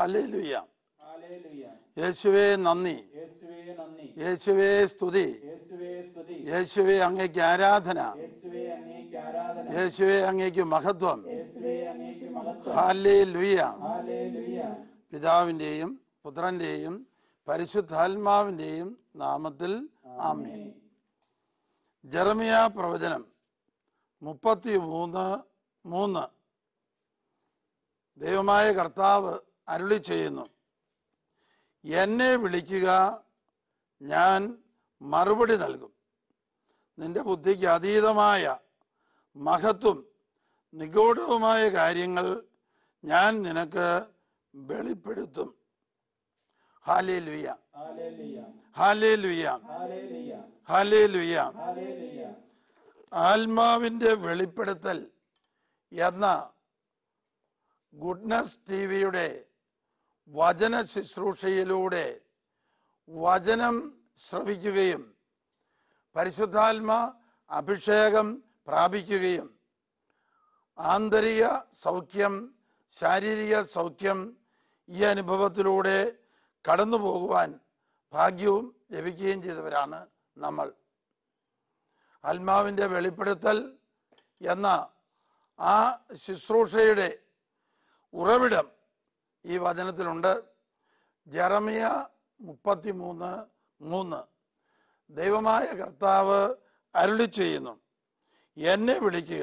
Hallelujah hallelujah. യേശുവേ നന്ദി യേശുവേ നന്ദി യേശുവേ സ്തുതി യേശുവേ സ്തുതി യേശുവേ അങ്ങേക്ക് ആരാധന യേശുവേ അങ്ങേക്ക് ആരാധന യേശുവേ അങ്ങേക്ക് മഹത്വം യേശുവേ അങ്ങേക്ക് മഹത്വം ഹാലേലുയ്യ ഹല്ലേലൂയ. പിതാവിൻ്റെയും പുത്രൻ്റെയും പരിശുദ്ധാത്മാവിൻ്റെയും നാമത്തിൽ ആമേൻ ജെറമിയ പ്രവചനം മുപ്പത്തി മൂന്ന് മൂന്ന് ദൈവമായ കർത്താവ് അരുളി ചെയ്യുന്നു എന്നെ വിളിക്കുക ഞാൻ മറുപടി നൽകും നിന്റെ ബുദ്ധിക്ക് അതീതമായ മഹത്വം നിഗൂഢവുമായ കാര്യങ്ങൾ ഞാൻ നിനക്ക് വെളിപ്പെടുത്തും ഹാലേ ലുയ്യ ഹല്ലേലൂയ. ഹാലേ ലുയ്യ ഹല്ലേലൂയ. ഹാലേ ലുയ്യ ഹല്ലേലൂയ. ആത്മാവിൻ്റെ വെളിപ്പെടുത്തൽ എന്ന ഗുഡ്നസ് ടി വിയുടെ വചന ശുശ്രൂഷയിലൂടെ വചനം ശ്രവിക്കുകയും പരിശുദ്ധാത്മ അഭിഷേകം പ്രാപിക്കുകയും ആന്തരിക സൗഖ്യം ശാരീരിക സൗഖ്യം ഈ അനുഭവത്തിലൂടെ കടന്നു പോകുവാൻ ഭാഗ്യവും ലഭിക്കുകയും ചെയ്തവരാണ് നമ്മൾ ആത്മാവിൻ്റെ വെളിപ്പെടുത്തൽ എന്ന ആ ശുശ്രൂഷയുടെ ഉറവിടം ഈ വചനത്തിലുണ്ട് ജെറമിയ മുപ്പത്തി മൂന്ന് മൂന്ന് ദൈവമായ കർത്താവ് അരുളി ചെയ്യുന്നു എന്നെ വിളിക്കുക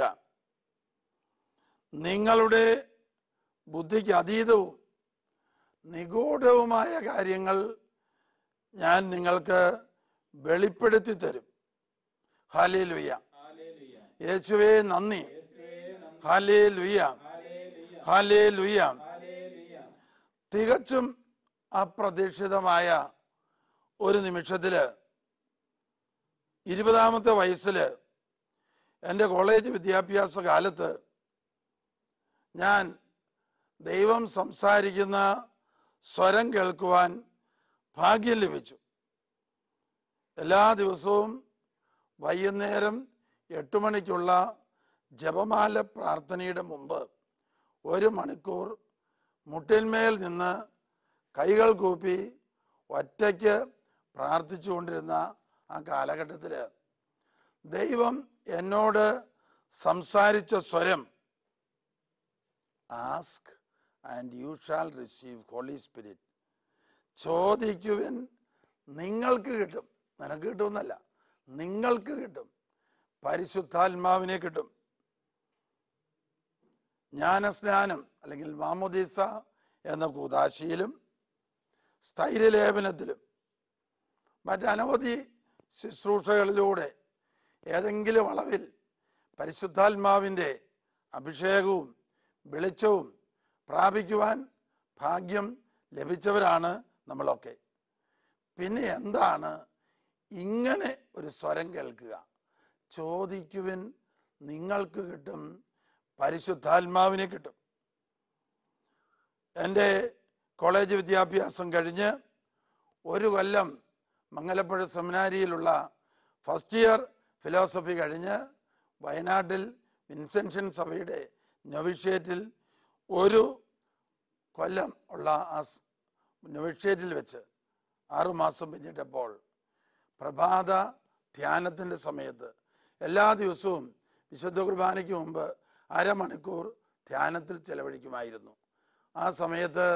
നിങ്ങളുടെ ബുദ്ധിക്ക് അതീതവും നിഗൂഢവുമായ കാര്യങ്ങൾ ഞാൻ നിങ്ങൾക്ക് വെളിപ്പെടുത്തി തരും ഹാലേ ലുയ്യ ഹല്ലേലൂയ. യേശുവേ നന്ദി യേശുവേ നന്ദി. ഹാലേ ലുയ്യ ഹല്ലേലൂയ. ഹാലേ ലുയ്യ ഹല്ലേലൂയ. തികച്ചും അപ്രതീക്ഷിതമായ ഒരു നിമിഷത്തില് ഇരുപതാമത്തെ വയസ്സില് എൻ്റെ കോളേജ് വിദ്യാഭ്യാസ കാലത്ത് ഞാൻ ദൈവം സംസാരിക്കുന്ന സ്വരം കേൾക്കുവാൻ ഭാഗ്യം ലഭിച്ചു എല്ലാ ദിവസവും വൈകുന്നേരം എട്ട് മണിക്കുള്ള ജപമാല പ്രാർത്ഥനയുടെ മുമ്പ് ഒരു മണിക്കൂർ മുട്ടിന്മേൽ നിന്ന് കൈകൾ കൂപ്പി ഒറ്റയ്ക്ക് പ്രാർത്ഥിച്ചുകൊണ്ടിരുന്ന ആ കാലഘട്ടത്തിൽ ദൈവം എന്നോട് സംസാരിച്ച സ്വരം ask and you shall receive Holy Spirit ചോദിക്കുവിൻ നിങ്ങൾക്ക് കിട്ടും നിനക്ക് കിട്ടുമെന്നല്ല നിങ്ങൾക്ക് കിട്ടും പരിശുദ്ധാത്മാവിനെ കിട്ടും ജ്ഞാനസ്നാനം അല്ലെങ്കിൽ മാമുദീസ എന്ന കൂതാശിയിലും സ്ഥൈര്യലേപനത്തിലും മറ്റനവധി ശുശ്രൂഷകളിലൂടെ ഏതെങ്കിലും അളവിൽ പരിശുദ്ധാത്മാവിൻ്റെ അഭിഷേകവും വെളിച്ചവും പ്രാപിക്കുവാൻ ഭാഗ്യം ലഭിച്ചവരാണ് നമ്മളൊക്കെ പിന്നെ എന്താണ് ഇങ്ങനെ ഒരു സ്വരം കേൾക്കുക ചോദിക്കുവിൻ നിങ്ങൾക്ക് കിട്ടും പരിശുദ്ധാത്മാവിനെ കിട്ടും എൻ്റെ കോളേജ് വിദ്യാഭ്യാസം കഴിഞ്ഞ് ഒരു കൊല്ലം മംഗലപ്പുഴ സെമിനാരിയിലുള്ള ഫസ്റ്റ് ഇയർ ഫിലോസഫി കഴിഞ്ഞ് വയനാട്ടിൽ വിൻസെൻഷൻ സഭയുടെ നൊവിഷ്യേറ്റിൽ ഒരു കൊല്ലം ഉള്ള ആ സ് നൊവിഷ്യേറ്റിൽ വെച്ച് ആറുമാസം പിന്നിട്ടപ്പോൾ പ്രഭാത ധ്യാനത്തിൻ്റെ സമയത്ത് എല്ലാ ദിവസവും വിശുദ്ധ കുർബാനയ്ക്ക് മുമ്പ് അരമണിക്കൂർ ധ്യാനത്തിൽ ചെലവഴിക്കുമായിരുന്നു ആ സമയത്ത്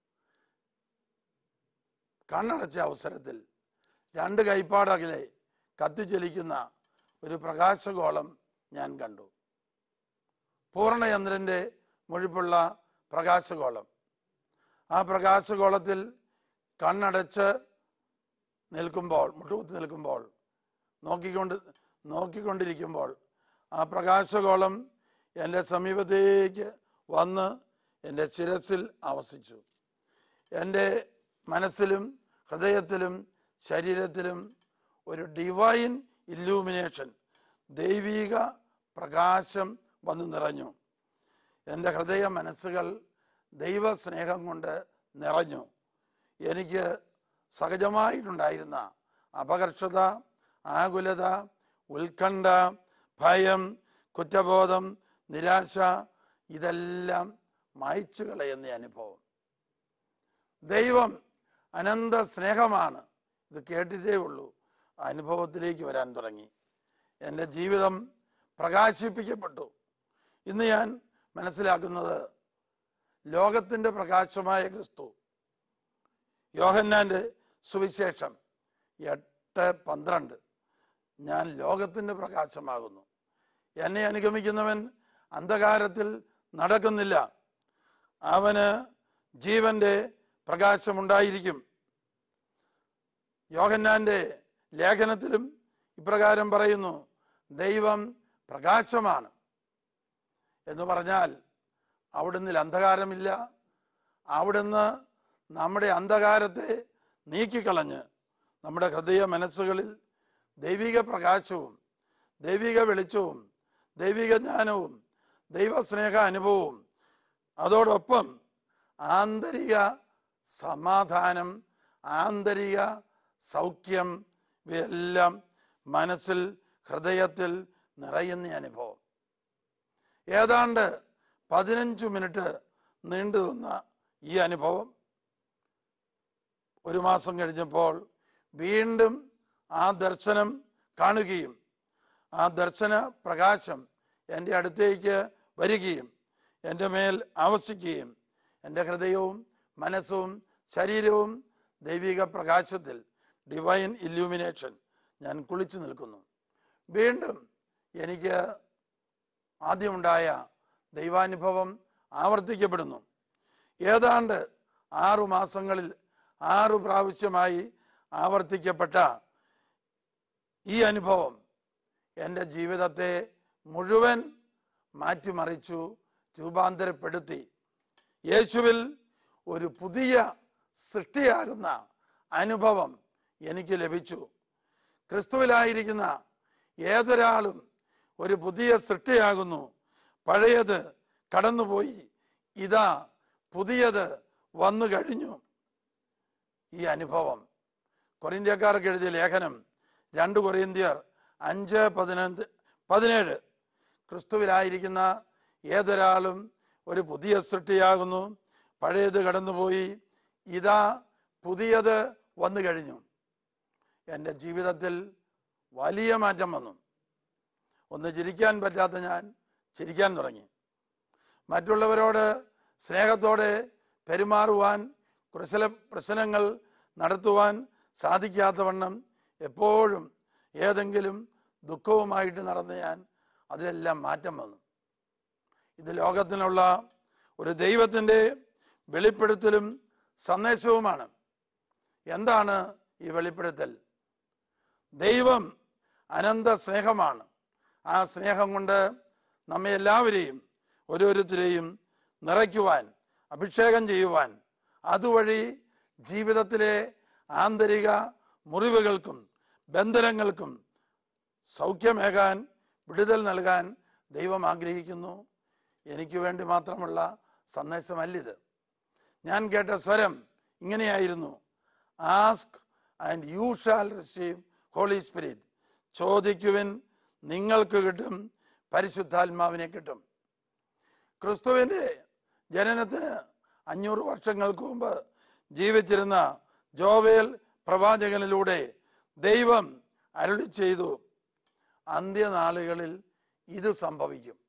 കണ്ണടച്ച അവസരത്തിൽ രണ്ട് കൈപ്പാടകലെ കത്തിച്ചൊലിക്കുന്ന ഒരു പ്രകാശഗോളം ഞാൻ കണ്ടു പൂർണ്ണചന്ദ്രൻ്റെ മുഴിപ്പുള്ള പ്രകാശഗോളം ആ പ്രകാശഗോളത്തിൽ കണ്ണടച്ച് നിൽക്കുമ്പോൾ മുട്ടുകുത്തി നിൽക്കുമ്പോൾ നോക്കിക്കൊണ്ട് നോക്കിക്കൊണ്ടിരിക്കുമ്പോൾ ആ പ്രകാശഗോളം എൻ്റെ സമീപത്തേക്ക് വന്ന് എൻ്റെ ശിരസിൽ ആവസിച്ചു എൻ്റെ മനസ്സിലും ഹൃദയത്തിലും ശരീരത്തിലും ഒരു ഡിവൈൻ ഇല്ലൂമിനേഷൻ ദൈവീക പ്രകാശം വന്നു നിറഞ്ഞു എൻ്റെ ഹൃദയ മനസ്സുകൾ ദൈവസ്നേഹം കൊണ്ട് നിറഞ്ഞു എനിക്ക് സഹജമായിട്ടുണ്ടായിരുന്ന അപകർഷത ആകുലത ഉത്കണ്ഠ ഭയം കുറ്റബോധം നിരാശ ഇതെല്ലാം മായ്ച്ചു കളയുന്ന അനുഭവം ദൈവം അനന്ത സ്നേഹമാണ് ഇത് കേട്ടിട്ടേ ഉള്ളൂ അനുഭവത്തിലേക്ക് വരാൻ തുടങ്ങി എൻ്റെ ജീവിതം പ്രകാശിപ്പിക്കപ്പെട്ടു ഇന്ന് ഞാൻ മനസ്സിലാക്കുന്നത് ലോകത്തിൻ്റെ പ്രകാശമായ ക്രിസ്തു യോഹന്നാൻ്റെ സുവിശേഷം എട്ട് പന്ത്രണ്ട് ഞാൻ ലോകത്തിൻ്റെ പ്രകാശമാകുന്നു എന്നെ അനുഗമിക്കുന്നവൻ അന്ധകാരത്തിൽ നടക്കുന്നില്ല അവന് ജീവന്റെ പ്രകാശമുണ്ടായിരിക്കും യോഹന്നാന്റെ ലേഖനത്തിലും ഇപ്രകാരം പറയുന്നു ദൈവം പ്രകാശമാണ് എന്ന് പറഞ്ഞാൽ അവിടുന്ന് അന്ധകാരമില്ല അവിടുന്ന് നമ്മുടെ അന്ധകാരത്തെ നീക്കിക്കളഞ്ഞ് നമ്മുടെ ഹൃദയ മനസ്സുകളിൽ ദൈവിക പ്രകാശവും ദൈവിക വെളിച്ചവും ദൈവിക ജ്ഞാനവും ദൈവസ്നേഹ അനുഭവവും അതോടൊപ്പം ആന്തരിക സമാധാനം ആന്തരിക സൗഖ്യം ഇവയെല്ലാം മനസ്സിൽ ഹൃദയത്തിൽ നിറയുന്ന അനുഭവം ഏതാണ്ട് പതിനഞ്ച് മിനിറ്റ് നീണ്ടു നിന്ന ഈ അനുഭവം ഒരു മാസം കഴിഞ്ഞപ്പോൾ വീണ്ടും ആ ദർശനം കാണുകയും ആ ദർശന പ്രകാശം എൻ്റെ അടുത്തേക്ക് വരികയും എൻ്റെ മേൽ ആവസിക്കുകയും എൻ്റെ ഹൃദയവും മനസ്സും ശരീരവും ദൈവിക പ്രകാശത്തിൽ ഡിവൈൻ ഇല്യൂമിനേഷൻ ഞാൻ കുളിച്ചു നിൽക്കുന്നു വീണ്ടും എനിക്ക് ആദ്യമുണ്ടായ ദൈവാനുഭവം ആവർത്തിക്കപ്പെടുന്നു ഏതാണ്ട് ആറു മാസങ്ങളിൽ ആറു പ്രാവശ്യമായി ആവർത്തിക്കപ്പെട്ട ഈ അനുഭവം എൻ്റെ ജീവിതത്തെ മുഴുവൻ മാറ്റിമറിച്ചു രൂപാന്തരപ്പെടുത്തി യേശുവിൽ ഒരു പുതിയ സൃഷ്ടിയാകുന്ന അനുഭവം എനിക്ക് ലഭിച്ചു ക്രിസ്തുവിലായിരിക്കുന്ന ഏതൊരാളും ഒരു പുതിയ സൃഷ്ടിയാകുന്നു പഴയത് കടന്നുപോയി ഇതാ പുതിയത് വന്നു കഴിഞ്ഞു ഈ അനുഭവം കൊറിന്ത്യക്കാർക്ക് എഴുതിയ ലേഖനം രണ്ട് കൊറിന്ത്യർ അഞ്ച് പതിനഞ്ച് പതിനേഴ് ക്രിസ്തുവിലായിരിക്കുന്ന ഏതൊരാളും ഒരു പുതിയ സൃഷ്ടിയാകുന്നു പഴയത് കടന്നുപോയി ഇതാ പുതിയത് വന്നു കഴിഞ്ഞു എൻ്റെ ജീവിതത്തിൽ വലിയ മാറ്റം വന്നു ഒന്ന് ചിരിക്കാൻ പറ്റാത്ത ഞാൻ ചിരിക്കാൻ തുടങ്ങി മറ്റുള്ളവരോട് സ്നേഹത്തോടെ പെരുമാറുവാൻ കുശല പ്രശ്നങ്ങൾ നടത്തുവാൻ സാധിക്കാത്തവണ്ണം എപ്പോഴും ഏതെങ്കിലും ദുഃഖവുമായിട്ട് നടന്ന ഞാൻ അതിലെല്ലാം മാറ്റം വന്നു ഇത് ലോകത്തിനുള്ള ഒരു ദൈവത്തിൻ്റെ വെളിപ്പെടുത്തലും സന്ദേശവുമാണ് എന്താണ് ഈ വെളിപ്പെടുത്തൽ ദൈവം അനന്ത സ്നേഹമാണ് ആ സ്നേഹം കൊണ്ട് നമ്മെ എല്ലാവരെയും ഓരോരുത്തരെയും നിറയ്ക്കുവാൻ അഭിഷേകം ചെയ്യുവാൻ അതുവഴി ജീവിതത്തിലെ ആന്തരിക മുറിവുകൾക്കും ബന്ധനങ്ങൾക്കും സൗഖ്യമേകാൻ വിടുതൽ നൽകാൻ ദൈവം ആഗ്രഹിക്കുന്നു എനിക്ക് വേണ്ടി മാത്രമുള്ള സന്ദേശമല്ലിത് ഞാൻ കേട്ട സ്വരം ഇങ്ങനെയായിരുന്നു ask and you shall receive Holy Spirit ചോദിക്കുവിൻ നിങ്ങൾക്ക് കിട്ടും പരിശുദ്ധാത്മാവിനെ കിട്ടും ക്രിസ്തുവിൻ്റെ ജനനത്തിന് അഞ്ഞൂറ് വർഷങ്ങൾക്ക് മുമ്പ് ജീവിച്ചിരുന്ന ജോവേൽ പ്രവാചകനിലൂടെ ദൈവം അരുളി ചെയ്തു അന്ത്യനാളുകളിൽ ഇത് സംഭവിക്കും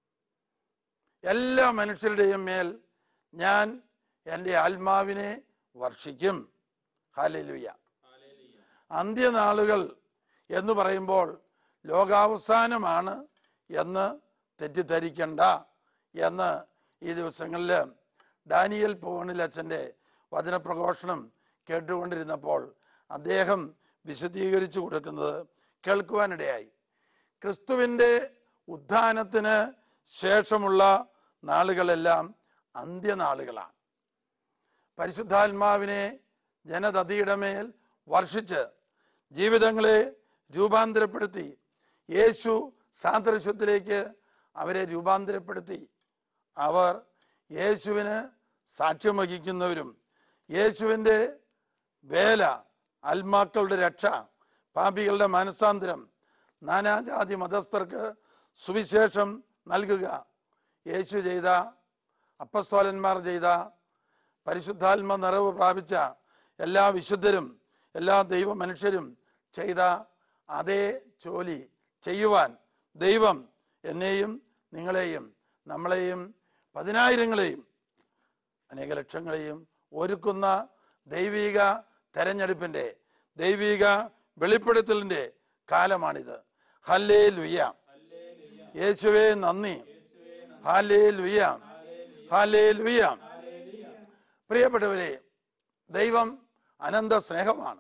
എല്ലാ മനുഷ്യരുടെയും മേൽ ഞാൻ എൻ്റെ ആത്മാവിനെ വർഷിക്കും ഹാലലുയ ഹല്ലേലൂയ അന്ത്യനാളുകൾ എന്ന് പറയുമ്പോൾ ലോകാവസാനമാണ് എന്ന് തെറ്റിദ്ധരിക്കണ്ട എന്ന് ഈ ദിവസങ്ങളിൽ ഡാനിയൽ പൂവണിലച്ഛൻ്റെ വചനപ്രഘോഷണം കേട്ടുകൊണ്ടിരുന്നപ്പോൾ അദ്ദേഹം വിശദീകരിച്ചു കൊടുക്കുന്നത് കേൾക്കുവാനിടയായി ക്രിസ്തുവിൻ്റെ ഉത്ഥാനത്തിന് ശേഷമുള്ള നാളുകളെല്ലാം അന്ത്യനാളുകളാണ് പരിശുദ്ധാത്മാവിനെ ജനതതിയുടെ മേൽ വർഷിച്ച് ജീവിതങ്ങളെ രൂപാന്തരപ്പെടുത്തി യേശു സാദൃശ്യത്തിലേക്ക് അവരെ രൂപാന്തരപ്പെടുത്തി അവർ യേശുവിന് സാക്ഷ്യം വഹിക്കുന്നവരും യേശുവിൻ്റെ വേല ആത്മാക്കളുടെ രക്ഷ പാപികളുടെ മനസാന്തരം നാനാജാതി മതസ്ഥർക്ക് സുവിശേഷം നൽകുക യേശു ചെയ്ത അപ്പസ്തോലന്മാർ ചെയ്ത പരിശുദ്ധാത്മ നിറവ് പ്രാപിച്ച എല്ലാ വിശുദ്ധരും എല്ലാ ദൈവ മനുഷ്യരും ചെയ്ത അതേ ജോലി ചെയ്യുവാൻ ദൈവം എന്നെയും നിങ്ങളെയും നമ്മളെയും പതിനായിരങ്ങളെയും അനേക ലക്ഷങ്ങളെയും ഒരുക്കുന്ന ദൈവിക തെരഞ്ഞെടുപ്പിൻ്റെ ദൈവിക വെളിപ്പെടുത്തലിൻ്റെ കാലമാണിത് ഹല്ലേ ലുയ്യ യേശുവേ നന്ദി ഹാലേ ലുയ്യ ഹാലേ ലുയ്യ പ്രിയപ്പെട്ടവരെ ദൈവം അനന്ത സ്നേഹമാണ്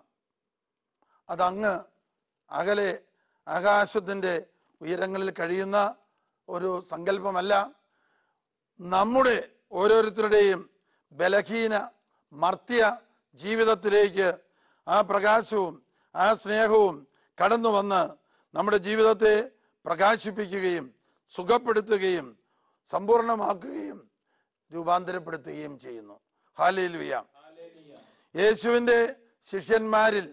അതങ്ങ് അകലെ ആകാശത്തിൻ്റെ ഉയരങ്ങളിൽ കഴിയുന്ന ഒരു സങ്കല്പമല്ല നമ്മുടെ ഓരോരുത്തരുടെയും ബലഹീന മർത്യ ജീവിതത്തിലേക്ക് ആ പ്രകാശവും ആ സ്നേഹവും കടന്നു വന്ന് നമ്മുടെ ജീവിതത്തെ പ്രകാശിപ്പിക്കുകയും സുഖപ്പെടുത്തുകയും സമ്പൂർണമാക്കുകയും രൂപാന്തരപ്പെടുത്തുകയും ചെയ്യുന്നു ഹാലയിൽ വിയാം യേശുവിൻ്റെ ശിഷ്യന്മാരിൽ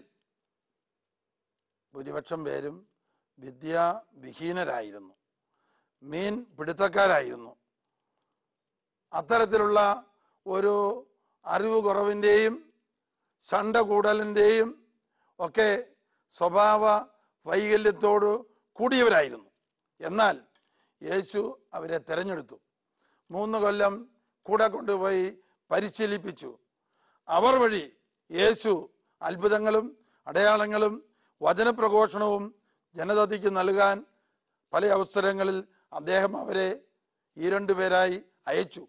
ഭൂരിപക്ഷം പേരും വിദ്യാവിഹീനരായിരുന്നു മീൻ പിടുത്തക്കാരായിരുന്നു അത്തരത്തിലുള്ള ഒരു അറിവ് കുറവിൻ്റെയും ശണ്ട കൂടലിൻ്റെയും ഒക്കെ സ്വഭാവ വൈകല്യത്തോട് കൂടിയവരായിരുന്നു എന്നാൽ യേശു അവരെ തിരഞ്ഞെടുത്തു മൂന്ന് കൊല്ലം കൂടെ കൊണ്ടുപോയി പരിശീലിപ്പിച്ചു അവർ വഴി യേശു അത്ഭുതങ്ങളും അടയാളങ്ങളും വചനപ്രഘോഷണവും ജനതയ്ക്ക് നൽകാൻ പല അവസരങ്ങളിൽ അദ്ദേഹം അവരെ ഈ രണ്ടുപേരായി അയച്ചു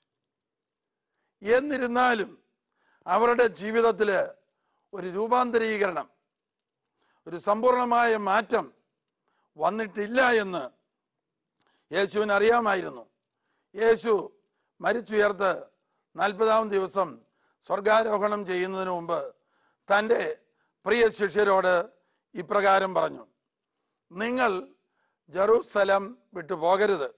എന്നിരുന്നാലും അവരുടെ ജീവിതത്തിൽ ഒരു രൂപാന്തരീകരണം ഒരു സമ്പൂർണമായ മാറ്റം വന്നിട്ടില്ല എന്ന് യേശുവിന് അറിയാമായിരുന്നു യേശു മരിച്ചുയർത്ത് നാൽപ്പതാം ദിവസം സ്വർഗാരോഹണം ചെയ്യുന്നതിന് മുമ്പ് തൻ്റെ പ്രിയ ശിഷ്യരോട് ഇപ്രകാരം പറഞ്ഞു നിങ്ങൾ ജെറൂസലം വിട്ടു പോകരുത്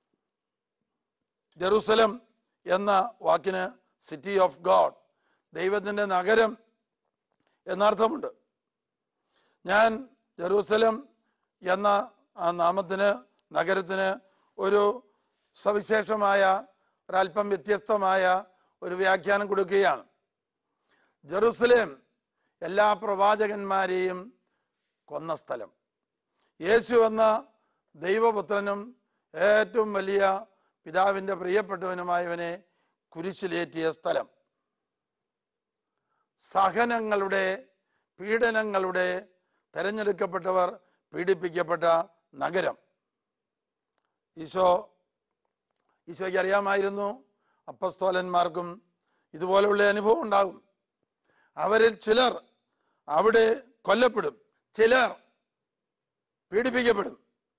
ജെറൂസലം എന്ന വാക്കിന് സിറ്റി ഓഫ് ഗോഡ് ദൈവത്തിൻ്റെ നഗരം എന്നർത്ഥമുണ്ട് ഞാൻ ജെറൂസലം എന്ന ആ നാമത്തിന് നഗരത്തിന് ഒരു സവിശേഷമായ ഒരല്പം വ്യത്യസ്തമായ ഒരു വ്യാഖ്യാനം കൊടുക്കുകയാണ് ജെറൂസലേം എല്ലാ പ്രവാചകന്മാരെയും കൊന്ന സ്ഥലം യേശു എന്ന ദൈവപുത്രനും ഏറ്റവും വലിയ പിതാവിൻ്റെ പ്രിയപ്പെട്ടവനുമായവനെ കുരിശിലേറ്റിയ സ്ഥലം സഹനങ്ങളുടെ പീഡനങ്ങളുടെ തെരഞ്ഞെടുക്കപ്പെട്ടവർ പീഡിപ്പിക്കപ്പെട്ട നഗരം ഈശോ ഈശോയ്ക്ക് അറിയാമായിരുന്നു അപ്പസ്തോലന്മാർക്കും ഇതുപോലെയുള്ള അനുഭവം ഉണ്ടാകും അവരിൽ ചിലർ അവിടെ കൊല്ലപ്പെടും ചിലർ പീഡിപ്പിക്കപ്പെടും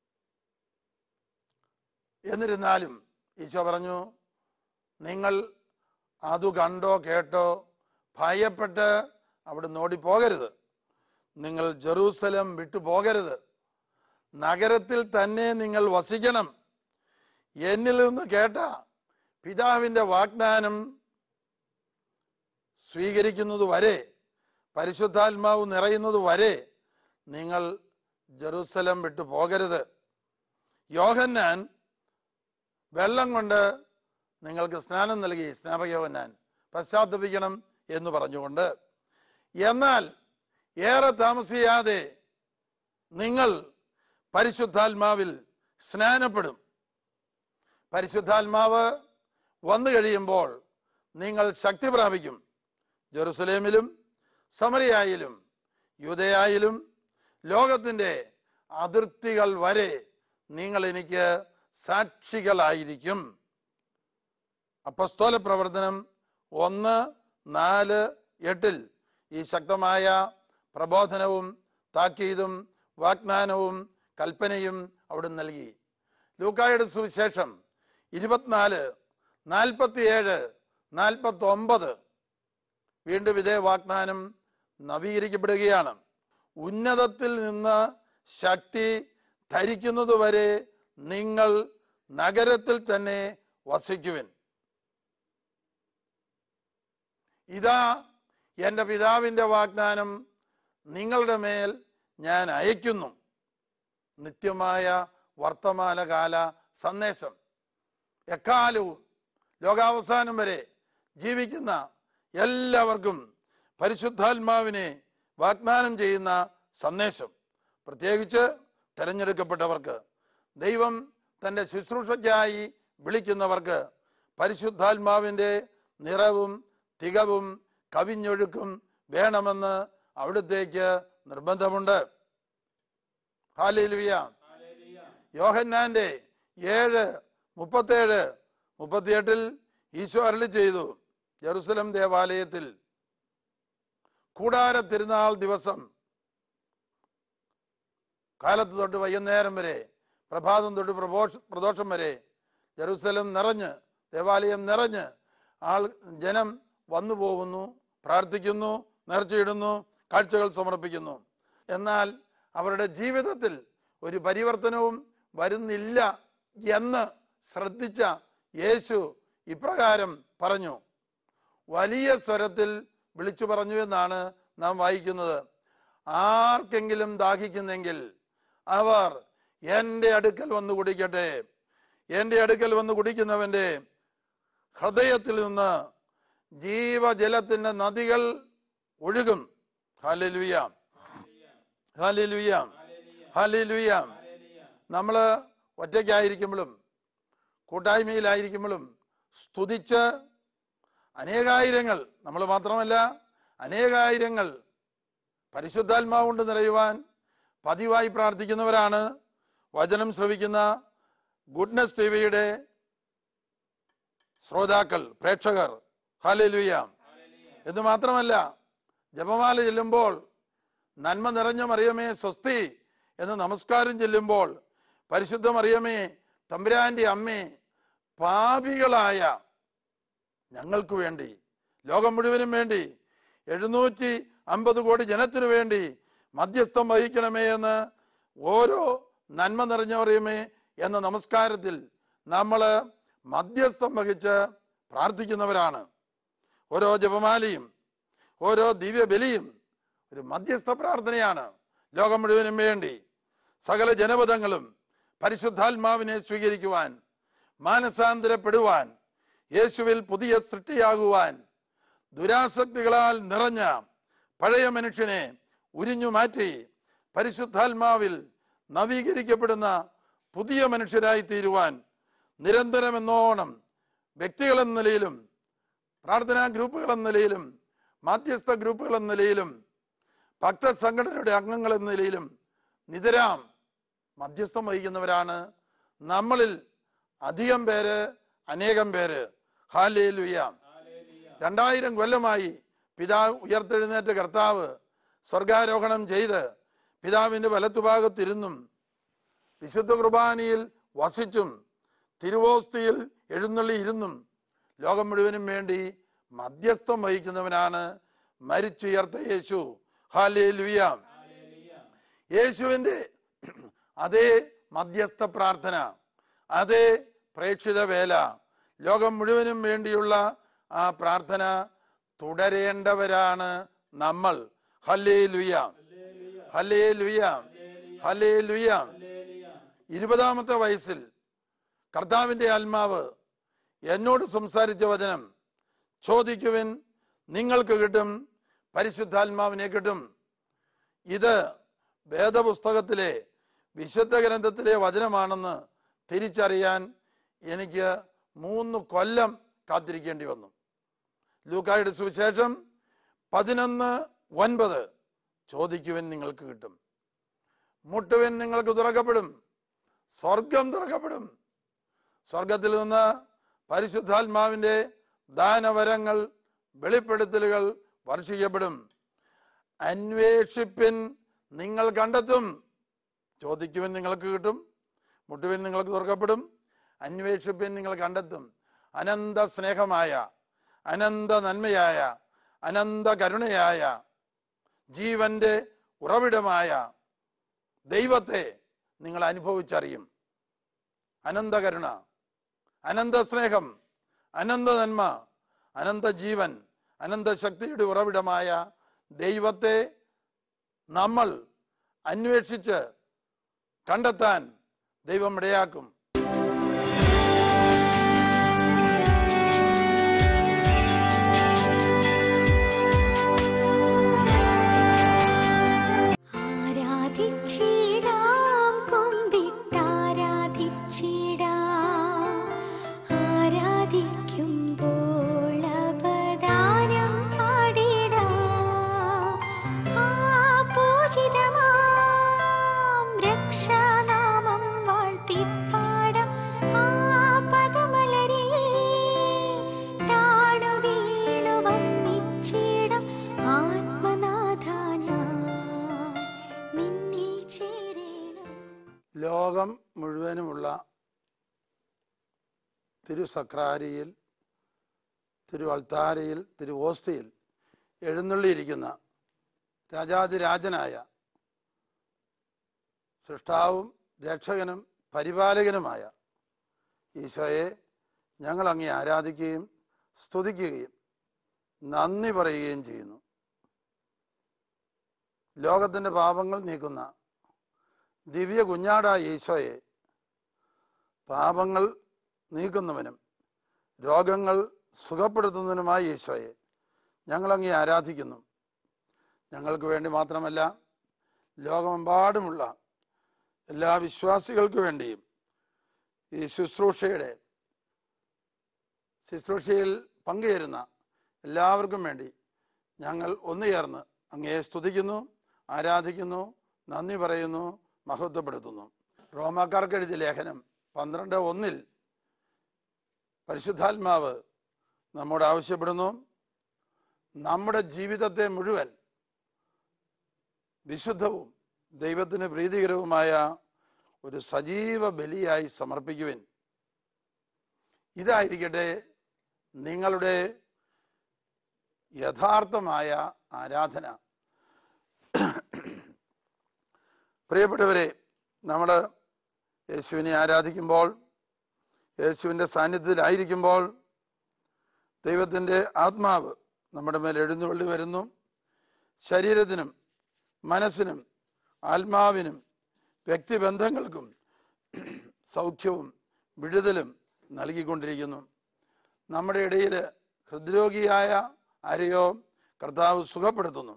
എന്നിരുന്നാലും ഈശോ പറഞ്ഞു നിങ്ങൾ അതു കണ്ടോ കേട്ടോ ഭയപ്പെട്ട് അവിടെ ഓടിപ്പോകരുത് നിങ്ങൾ ജെറൂസലം വിട്ടു പോകരുത് നഗരത്തിൽ തന്നെ നിങ്ങൾ വസിക്കണം എന്നിൽ നിന്ന് കേട്ട പിതാവിൻ്റെ വാഗ്ദാനം സ്വീകരിക്കുന്നത് വരെ പരിശുദ്ധാത്മാവ് നിറയുന്നത് വരെ നിങ്ങൾ ജെറൂസലം വിട്ടു പോകരുത് യോഹന്നാൻ വെള്ളം കൊണ്ട് നിങ്ങൾക്ക് സ്നാനം നൽകി സ്നാപകയോഹന്നാൻ പശ്ചാത്തപിക്കണം എന്ന് പറഞ്ഞുകൊണ്ട് എന്നാൽ ഏറെ താമസിയാതെ നിങ്ങൾ പരിശുദ്ധാത്മാവിൽ സ്നാനപ്പെടും പരിശുദ്ധാത്മാവ് വന്നു കഴിയുമ്പോൾ നിങ്ങൾ ശക്തി പ്രാപിക്കും ജെറുസലേമിലും സമറിയായിലും യൂതയായിലും ലോകത്തിൻ്റെ അതിർത്തികൾ വരെ നിങ്ങൾ എനിക്ക് സാക്ഷികളായിരിക്കും അപ്പസ്തോല പ്രവർത്തനം ഒന്ന് നാല് എട്ടിൽ ഈ ശക്തമായ പ്രബോധനവും താക്കീതും വാഗ്ദാനവും കൽപ്പനയും അവിടെ നൽകി ലൂക്കായുടെ സുവിശേഷം ഇരുപത്തിനാല് നാൽപ്പത്തിയേഴ് നാൽപ്പത്തി ഒമ്പത് വീണ്ടും ഇതേ വാഗ്ദാനം നവീകരിക്കപ്പെടുകയാണ് ഉന്നതത്തിൽ നിന്ന് ശക്തി ധരിക്കുന്നതുവരെ നിങ്ങൾ നഗരത്തിൽ തന്നെ വസിക്കുവിൻ ഇതാ എൻ്റെ പിതാവിൻ്റെ വാഗ്ദാനം നിങ്ങളുടെ മേൽ ഞാൻ അയക്കുന്നു നിത്യമായ വർത്തമാനകാല സന്ദേശം എക്കാലവും ലോകാവസാനം വരെ ജീവിക്കുന്ന എല്ലാവർക്കും പരിശുദ്ധാത്മാവിനെ വാഗ്ദാനം ചെയ്യുന്ന സന്ദേശം പ്രത്യേകിച്ച് തിരഞ്ഞെടുക്കപ്പെട്ടവർക്ക് ദൈവം തൻ്റെ ശുശ്രൂഷയ്ക്കായി വിളിക്കുന്നവർക്ക് പരിശുദ്ധാത്മാവിൻ്റെ നിറവും തികവും കവിഞ്ഞൊഴുക്കും വേണമെന്ന് അവിടുത്തേക്ക് നിർബന്ധമുണ്ട് ഹാലേലുയ ഹല്ലേലൂയ യോഹന്നാന്റെ ഏഴ് മുപ്പത്തേഴ് മുപ്പത്തിയെട്ടിൽ ഈശോ അരളി ചെയ്തു ജെറുസലം ദേവാലയത്തിൽ കൂടാര തിരുനാൾ ദിവസം കാലത്ത് തൊട്ട് വൈകുന്നേരം വരെ പ്രഭാതം തൊട്ട് പ്രഭോഷ പ്രദോഷം വരെ ജെറുസലം നിറഞ്ഞ് ദേവാലയം നിറഞ്ഞ് ആൾ ജനം വന്നു പോകുന്നു പ്രാർത്ഥിക്കുന്നു നേർച്ചയിടുന്നു കാഴ്ചകൾ സമർപ്പിക്കുന്നു എന്നാൽ അവരുടെ ജീവിതത്തിൽ ഒരു പരിവർത്തനവും വരുന്നില്ല എന്ന് ശ്രദ്ധിച്ച യേശു ഇപ്രകാരം പറഞ്ഞു വലിയ സ്വരത്തിൽ വിളിച്ചു പറഞ്ഞു എന്നാണ് നാം വായിക്കുന്നത് ആർക്കെങ്കിലും ദാഹിക്കുന്നെങ്കിൽ അവർ എൻ്റെ അടുക്കൽ വന്ന് കുടിക്കട്ടെ എൻ്റെ അടുക്കൽ വന്ന് കുടിക്കുന്നവൻ്റെ ഹൃദയത്തിൽ നിന്ന് ജീവജലത്തിൻ്റെ നദികൾ ഒഴുകും ഹല്ലേലൂയ ഹല്ലേലൂയ ഹല്ലേലൂയ നമ്മൾ ഒറ്റയ്ക്കായിരിക്കുമ്പോഴും കൂട്ടായ്മയിലായിരിക്കുമ്പോഴും സ്തുതിച്ച് അനേകായിരങ്ങൾ നമ്മൾ മാത്രമല്ല അനേകായിരങ്ങൾ പരിശുദ്ധാത്മാവ് കൊണ്ട് നിറയുവാൻ പതിവായി പ്രാർത്ഥിക്കുന്നവരാണ് വചനം ശ്രവിക്കുന്ന ഗുഡ്നസ് ടിവിയുടെ ശ്രോതാക്കൾ പ്രേക്ഷകർ ഹാലലുയ എന്ന് മാത്രമല്ല ജപമാല ചെല്ലുമ്പോൾ നന്മ നിറഞ്ഞ മറിയമേ സ്വസ്തി എന്ന് നമസ്കാരം ചെല്ലുമ്പോൾ പരിശുദ്ധ മറിയമേ തമ്പുരാന്റെ അമ്മേ പാപികളായ ഞങ്ങൾക്ക് വേണ്ടി ലോകം മുഴുവനും വേണ്ടി എഴുന്നൂറ്റി അമ്പത് കോടി ജനത്തിനു വേണ്ടി മധ്യസ്ഥം വഹിക്കണമേ എന്ന് ഓരോ നന്മ നിറഞ്ഞവരെയുമേ എന്ന നമസ്കാരത്തിൽ നമ്മൾ മധ്യസ്ഥം വഹിച്ച് പ്രാർത്ഥിക്കുന്നവരാണ് ഓരോ ജപമാലയും ഓരോ ദിവ്യബലിയും ഒരു മധ്യസ്ഥ പ്രാർത്ഥനയാണ് ലോകം മുഴുവനും വേണ്ടി സകല ജനപദങ്ങളും പരിശുദ്ധാത്മാവിനെ സ്വീകരിക്കുവാൻ മാനസാന്തരപ്പെടുവാൻ യേശുവിൽ പുതിയ സൃഷ്ടിയാകുവാൻ ദുരാസക്തികളാൽ നിറഞ്ഞ പഴയ മനുഷ്യനെ ഉരിഞ്ഞു മാറ്റി പരിശുദ്ധാത്മാവിൽ നവീകരിക്കപ്പെടുന്ന പുതിയ മനുഷ്യരായി തീരുവാൻ നിരന്തരമെന്നോണം വ്യക്തികൾ എന്ന നിലയിലും പ്രാർത്ഥനാ ഗ്രൂപ്പുകൾ എന്ന നിലയിലും മാധ്യസ്ഥ ഗ്രൂപ്പുകൾ എന്ന നിലയിലും ഭക്ത സംഘടനയുടെ അംഗങ്ങൾ എന്ന നിലയിലും നിതരാം മധ്യസ്ഥം വഹിക്കുന്നവരാണ് നമ്മളിൽ അധികം പേര് അനേകം പേര് ഹാലേ ലുയാം രണ്ടായിരം കൊല്ലമായി പിതാവ് ഉയർത്തെഴുന്നേറ്റ കർത്താവ് സ്വർഗാരോഹണം ചെയ്ത് പിതാവിൻ്റെ വലത്തുഭാഗത്തിരുന്നും വിശുദ്ധ കുർബാനയിൽ വസിച്ചും തിരുവോസ്തിയിൽ എഴുന്നള്ളി ഇരുന്നും ലോകം മുഴുവനും വേണ്ടി മധ്യസ്ഥം വഹിക്കുന്നവനാണ് മരിച്ചുയർത്ത യേശു ഹാലേ ലുയാം യേശുവിൻ്റെ അതേ മധ്യസ്ഥ പ്രാർത്ഥന അതേ പ്രേക്ഷിത വേല ലോകം മുഴുവനും വേണ്ടിയുള്ള ആ പ്രാർത്ഥന തുടരേണ്ടവരാണ് നമ്മൾ ഹല്ലേ ലുയാം ഹല്ലേ ലുയാം ഹല്ലേ ലുയാം ഇരുപതാമത്തെ വയസ്സിൽ കർത്താവിൻ്റെ ആത്മാവ് എന്നോട് സംസാരിച്ച വചനം ചോദിക്കുവിൻ നിങ്ങൾക്ക് കിട്ടും പരിശുദ്ധാത്മാവിനെ കിട്ടും ഇത് വേദപുസ്തകത്തിലെ വിശുദ്ധ ഗ്രന്ഥത്തിലെ വചനമാണെന്ന് തിരിച്ചറിയാൻ എനിക്ക് മൂന്ന് കൊല്ലം കാത്തിരിക്കേണ്ടി വന്നു ലൂക്കായുടെ സുവിശേഷം പതിനൊന്ന് ഒൻപത് ചോദിക്കുവൻ നിങ്ങൾക്ക് കിട്ടും മുട്ടുവൻ നിങ്ങൾക്ക് തുറക്കപ്പെടും സ്വർഗം തുറക്കപ്പെടും സ്വർഗത്തിൽ നിന്ന് പരിശുദ്ധാത്മാവിൻ്റെ ദാനവരങ്ങൾ വെളിപ്പെടുത്തലുകൾ വർഷിക്കപ്പെടും അന്വേഷിപ്പിൻ നിങ്ങൾ കണ്ടെത്തും ചോദിക്കുവിൻ നിങ്ങൾക്ക് കിട്ടും മുട്ടുവിൻ നിങ്ങൾക്ക് തുറക്കപ്പെടും അന്വേഷിപ്പിൻ നിങ്ങൾ കണ്ടെത്തും അനന്ത സ്നേഹമായ അനന്ത നന്മയായ അനന്ത കരുണയായ ജീവന്റെ ഉറവിടമായ ദൈവത്തെ നിങ്ങൾ അനുഭവിച്ചറിയും അനന്ത കരുണ അനന്ത സ്നേഹം അനന്ത നന്മ അനന്ത ജീവൻ അനന്ത ശക്തിയുടെ ഉറവിടമായ ദൈവത്തെ നമ്മൾ അന്വേഷിച്ച് കണ്ടെത്താൻ ദൈവം ഇടയാക്കും ലോകം മുഴുവനുമുള്ള തിരുസക്രാരിയിൽ തിരുവൾത്താരയിൽ തിരുവോസ്തിയിൽ എഴുന്നള്ളിയിരിക്കുന്ന രാജാതിരാജനായ സൃഷ്ടാവും രക്ഷകനും പരിപാലകനുമായ ഈശോയെ ഞങ്ങൾ അങ്ങേ ആരാധിക്കുകയും സ്തുതിക്കുകയും നന്ദി പറയുകയും ചെയ്യുന്നു ലോകത്തിൻ്റെ പാപങ്ങൾ നീക്കുന്ന ദിവ്യ കുഞ്ഞാടായ ഈശോയെ പാപങ്ങൾ നീക്കുന്നവനും രോഗങ്ങൾ സുഖപ്പെടുത്തുന്നതിനുമായ ഈശോയെ ഞങ്ങളങ്ങേ ആരാധിക്കുന്നു ഞങ്ങൾക്ക് വേണ്ടി മാത്രമല്ല ലോകമെമ്പാടുമുള്ള എല്ലാ വിശ്വാസികൾക്ക് വേണ്ടിയും ഈ ശുശ്രൂഷയുടെ ശുശ്രൂഷയിൽ പങ്കുചേരുന്ന എല്ലാവർക്കും വേണ്ടി ഞങ്ങൾ ഒന്നു ചേർന്ന് അങ്ങയെ സ്തുതിക്കുന്നു ആരാധിക്കുന്നു നന്ദി പറയുന്നു മഹത്വപ്പെടുത്തുന്നു റോമാക്കാർക്ക് എഴുതിയ ലേഖനം പന്ത്രണ്ട് ഒന്നിൽ പരിശുദ്ധാത്മാവ് നമ്മോട് ആവശ്യപ്പെടുന്നു നമ്മുടെ ജീവിതത്തെ മുഴുവൻ വിശുദ്ധവും ദൈവത്തിന് പ്രീതികരവുമായ ഒരു സജീവ ബലിയായി സമർപ്പിക്കുവിൻ ഇതായിരിക്കട്ടെ നിങ്ങളുടെ യഥാർത്ഥമായ ആരാധന പ്രിയപ്പെട്ടവരെ നമ്മൾ യേശുവിനെ ആരാധിക്കുമ്പോൾ യേശുവിൻ്റെ സാന്നിധ്യത്തിലായിരിക്കുമ്പോൾ ദൈവത്തിൻ്റെ ആത്മാവ് നമ്മുടെ മേൽ എഴുന്നള്ളി വരുന്നു ശരീരത്തിനും മനസ്സിനും ആത്മാവിനും വ്യക്തിബന്ധങ്ങൾക്കും സൗഖ്യവും വിടുതലും നൽകിക്കൊണ്ടിരിക്കുന്നു നമ്മുടെ ഇടയിൽ ഹൃദ്രോഗിയായ ആരെയോ കർത്താവ് സുഖപ്പെടുത്തുന്നു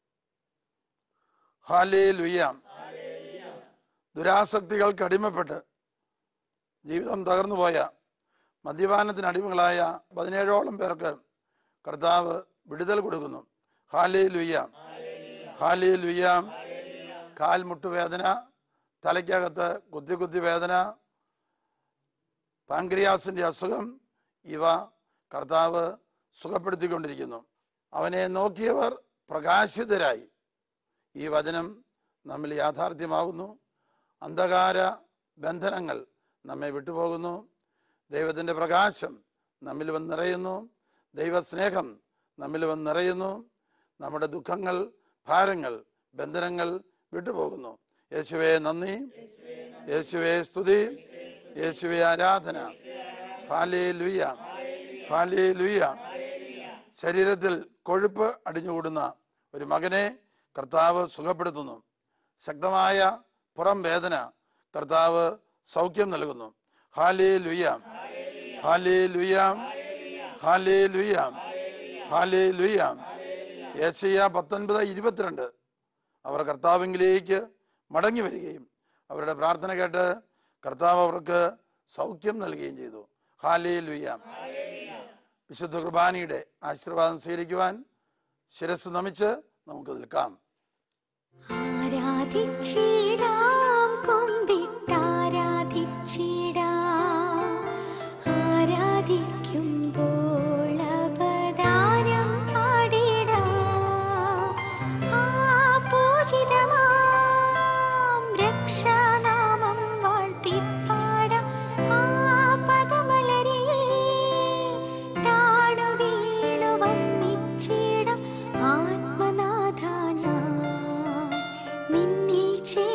ഹാലേ ലുയ്യാം ദുരാസക്തികൾക്ക് അടിമപ്പെട്ട് ജീവിതം തകർന്നു പോയ മദ്യപാനത്തിന് അടിമകളായ പതിനേഴോളം പേർക്ക് കർത്താവ് വിടുതൽ കൊടുക്കുന്നു ഹാലേ ലുയ്യാം ഹാലേ ലുയ്യാം കാൽ മുട്ടുവേദന തലയ്ക്കകത്ത് കുത്തി കുത്തി വേദന പാങ്ക്രിയാസിൻ്റെ അസുഖം ഇവ കർത്താവ് സുഖപ്പെടുത്തിക്കൊണ്ടിരിക്കുന്നു അവനെ നോക്കിയവർ പ്രകാശിതരായി ഈ വചനം നമ്മിൽ യാഥാർത്ഥ്യമാകുന്നു അന്ധകാര ബന്ധനങ്ങൾ നമ്മെ വിട്ടുപോകുന്നു ദൈവത്തിൻ്റെ പ്രകാശം നമ്മിൽ വന്ന് നിറയുന്നു ദൈവസ്നേഹം നമ്മിൽ വന്ന് നിറയുന്നു നമ്മുടെ ദുഃഖങ്ങൾ ഭാരങ്ങൾ ബന്ധനങ്ങൾ വിട്ടുപോകുന്നു യേശുവെ നന്ദി യേശുവെ സ്തുതി യേശുവെ ആരാധന ഫാലേ ലുയ്യ ഫാലേ ലുയ്യ ശരീരത്തിൽ കൊഴുപ്പ് അടിഞ്ഞുകൂടുന്ന ഒരു മകനെ കർത്താവ് സുഖപ്പെടുത്തുന്നു ശക്തമായ പുറം വേദന കർത്താവ് സൗഖ്യം നൽകുന്നു ഹാലേ ലുയ്യാം ഹാലേ ലുയ്യാം ഹാലേ ലുയ്യാം ഹാലേ ലുയ്യാം ഏഷ്യ പത്തൊൻപത് ഇരുപത്തിരണ്ട് അവർ കർത്താവിങ്കിലേക്ക് മടങ്ങി വരികയും അവരുടെ പ്രാർത്ഥന കേട്ട് കർത്താവ് അവർക്ക് സൗഖ്യം നൽകുകയും ചെയ്തു ഹാലേ ലുയ്യാം വിശുദ്ധ കുർബാനയുടെ ആശീർവാദം സ്വീകരിക്കുവാൻ ശിരസ് നമിച്ച് നമുക്ക് നിൽക്കാം ആരാധിച്ചിടാം കൊമ്പിട്ടാരാധിച്ചിടാം ആരാധിക്കുമ്പോൾ അപദാനം പാടിടാം ആ പൂജിതമാം രക്ഷാനാമം വാഴ്ത്തിപ്പാടാം ആ പദമലരിൽ താണു വീണു വന്നിച്ചിടാം ആത്മനാഥാനായി നിന്നിൽ ചേ